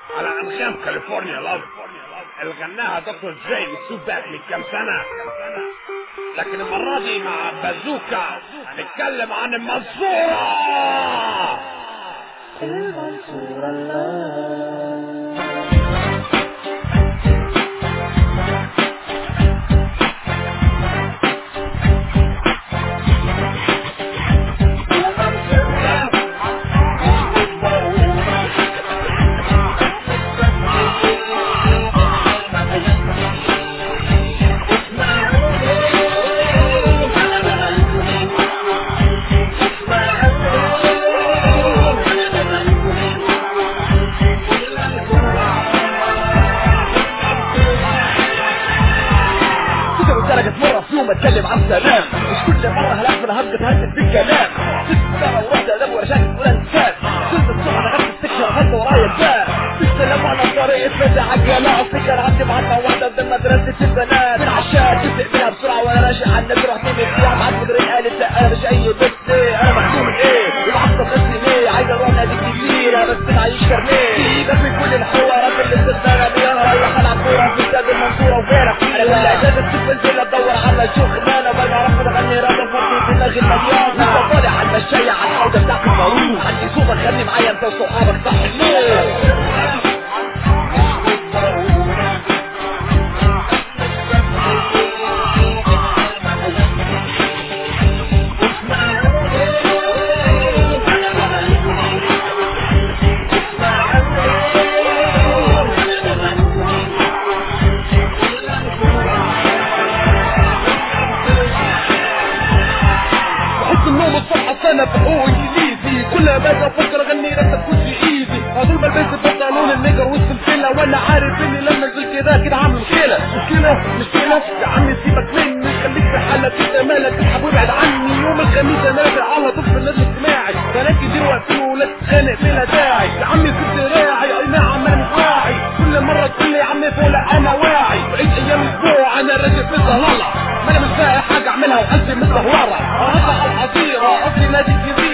على انغام كاليفورنيا لاف اللي غناها دكتور جاي سوباك من كام سنة لكن المرة دي مع بازوكا هنتكلم عن المنصورة المنصورة الله كده وثلاث مرة في يوم اتكلم عن سلام مش كل مرة هلاقي من هبة تهدد بالكلام ست سنة ورحت اداب ورشاك ولا انسان كنت الصبح دخلت السكشن خدت ورايا الباب بالسلام على طريق اتفتح عجلة اصل كان عندي معلمة واحدة قدام مدرسة البنات من عشان تفرق منها بسرعة وانا راشق على النبي رحت من فيها معاك مدري قالت لا انا مش اي بس انا محكوم ايه والعصب غسل ليه عايز اروح نادي كتير بس معيش كارنيه ده في كل الحوارات اللي بتتبنى بيها رايح العب كورة في استاد المنصورة وغيرك انا ولا اجازة تشوف انزل ادور على شغلانة بقى اعرف اغني راب فاضي في دماغي المليان انت طالع على المشاية على الحوضة بتاعت المعروف عندي صوبة خلي معايا انت وصحابك صح بحس النوم الصبح سنة في حقوق انجليزي كل ما باجي افكر اغني راب تكون في ايدي هدول ما لبست بنطلون النيجر وسط الفيلا وانا عارف اني لما انزل كده كده عامل مشكلة مشكلة مشكلة يا عمي سيبك مني خليك في حالك انت مالك اسحب وابعد عني يوم الخميس انا راجع على طول في النادي الاجتماعي بنات كتير واقفين وولاد تتخانق بلا داعي يا عمي كنت راعي اي نعم انا مش واعي كل مرة تقول لي يا عمي فوق انا واعي بقيت ايام اسبوع انا راجع في الظلالة ما انا مش لاقي حاجة اعملها وقلبي متدهورة اطلع على الحظيرة اصلي نادي كبير